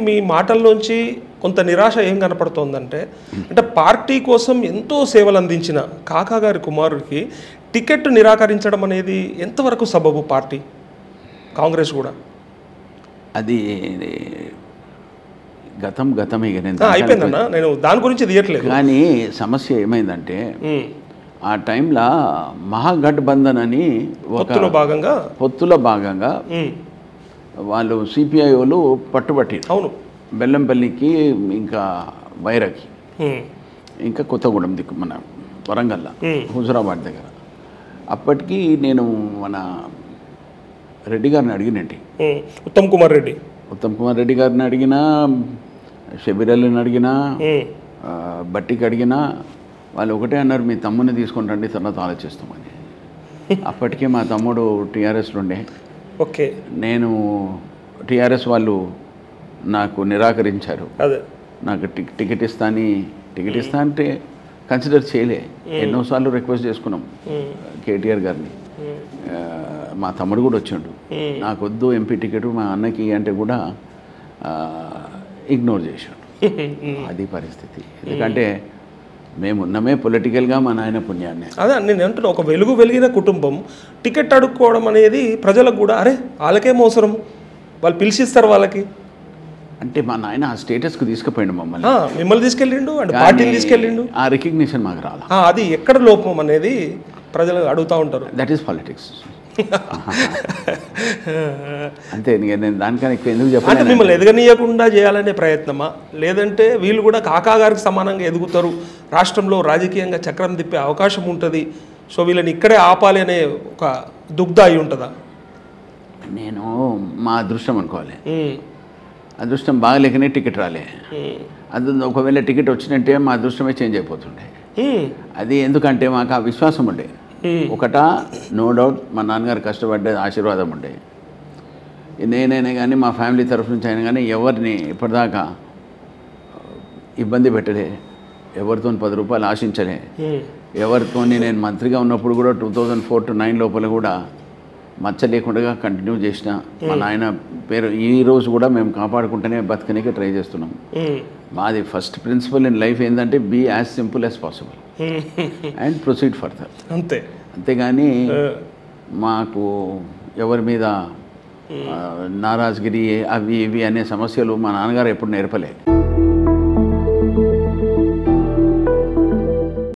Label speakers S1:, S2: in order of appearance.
S1: మీ మాటల్లోంచి కొంత నిరాశ ఏం కనపడుతోందంటే అంటే పార్టీ కోసం ఎంతో సేవలు అందించిన కాకా గారి కుమారుడికి టికెట్ నిరాకరించడం అనేది ఎంతవరకు సబబు పార్టీ కాంగ్రెస్ కూడా
S2: అది గతం గతమే ఇక నేను
S1: ఆ, అయిపోయిందన్న నేను దాని గురించి తీయట్లేదు
S2: కానీ సమస్య ఏమైందంటే
S1: ఉమ్.
S2: ఆ టైంలో మహాగఠబంధన్ అని ఒక
S1: పొత్తులో భాగంగా
S2: పొత్తుల భాగంగా
S1: ఉమ్,
S2: వాళ్ళు సిపిఐ వాళ్ళు పట్టుబట్టారు
S1: అవును
S2: బెల్లంపల్లికి ఇంకా వైరకి
S1: ఉమ్,
S2: ఇంకా కొత్తగూడెం దిక్కు మన వరంగల్లో
S1: Hmm.
S2: హుజురాబాద్ దగ్గర అప్పటికి నేను మన రెడ్డి గారిని అడిగినండి
S1: ఉమ్. ఉత్తమ్ కుమార్ రెడ్డి
S2: ఉత్తమ్ కుమార్ రెడ్డి గారిని అడిగినా షబీర్ అలీని అడిగినా
S1: ఉమ్,
S2: ఆ, బట్టికి అడిగినా వాళ్ళు ఒకటే అన్నారు మీ తమ్ముని తీసుకొని రండి తర్వాత ఆలోచిస్తామని అప్పటికే మా తమ్ముడు టీఆర్ఎస్లో ఉండే
S1: ఓకే
S2: నేను టీఆర్ఎస్ వాళ్ళు నాకు నిరాకరించారు
S1: అదే
S2: నాకు టిక్ టికెట్ ఇస్తా అని టికెట్ ఇస్తా అంటే కన్సిడర్ చేయలే ఎన్నోసార్లు రిక్వెస్ట్ చేసుకున్నాం కేటీఆర్ గారిని ఆ, మా తమ్ముడు కూడా వచ్చిండు నాకు వద్దు ఎంపీ టికెట్ మా అన్నకి అంటే కూడా ఇగ్నోర్ చేశాడు అది పరిస్థితి ఎందుకంటే మేము ఉన్నమే పొలిటికల్గా మా నాయన పుణ్యాన్ని
S1: అదే నేను అంటున్నా ఒక వెలుగు వెలిగిన కుటుంబం టికెట్ అడుక్కోవడం అనేది ప్రజలకు కూడా అరే వాళ్ళకేం అవసరం వాళ్ళు పిలిచిస్తారు వాళ్ళకి
S2: అంటే మా నాయన ఆ స్టేటస్కి తీసుకుపోయిండు మమ్మల్ని
S1: ఆ, మిమ్మల్ని తీసుకెళ్ళిండు అండ్ పార్టీని తీసుకెళ్ళిండు
S2: ఆ రికగ్నిషన్ మాకు రాలా
S1: ఆ, అది ఎక్కడ లోపం అనేది ప్రజలు అడుగుతూ ఉంటారు
S2: దట్ ఈస్ పాలిటిక్స్ అంతే ఇంక నేను దానికన్నా ఎక్కువ ఎందుకు
S1: అంటే
S2: చెప్పాను
S1: మిమ్మల్ని ఎదగనీయకుండా చేయాలనే ప్రయత్నమా లేదంటే వీళ్ళు కూడా కాకా గారికి సమానంగా ఎదుగుతారు రాష్ట్రంలో రాజకీయంగా చక్రం తిప్పే అవకాశం ఉంటుంది సో వీళ్ళని ఇక్కడే ఆపాలి అనే ఒక దుగ్ధ అయి ఉంటుందా
S2: నేను మా అదృష్టం అనుకోవాలి
S1: ఉమ్,
S2: అదృష్టం బాగలేకనే టికెట్ రాలే
S1: ఉమ్,
S2: అది ఒకవేళ టికెట్ వచ్చినట్టే మా అదృష్టమే చేంజ్ అయిపోతుండే
S1: ఉమ్,
S2: అది ఎందుకంటే మాకు ఆ విశ్వాసం ఉండే
S1: ఉమ్,
S2: ఒకటా నో డౌట్ మా నాన్నగారు కష్టపడ్డే ఆశీర్వాదం ఉండే నేనైనా కానీ మా ఫ్యామిలీ తరఫు నుంచి అయినా కానీ ఎవరిని ఇప్పటిదాకా ఇబ్బంది పెట్టలే ఎవరితో పది రూపాయలు ఆశించలే
S1: ఉమ్,
S2: ఎవరితోని నేను మంత్రిగా ఉన్నప్పుడు కూడా two thousand four to nine లోపల కూడా మచ్చ లేకుండా కంటిన్యూ చేసిన మా నాయన పేరు ఈ రోజు కూడా మేము కాపాడుకుంటూనే బతకనికి ట్రై చేస్తున్నాం
S1: ఉమ్,
S2: మాది ఫస్ట్ ప్రిన్సిపల్ ఇన్ లైఫ్ ఏంటంటే be as simple as possible
S1: um,
S2: and proceed further
S1: అంతే
S2: అంతేగాని
S1: ఆ,
S2: మాకు ఎవరి మీద ఆ, నారాజ్గిరి అవి ఇవి అనే సమస్యలు మా నాన్నగారు ఎప్పుడు నేర్పలే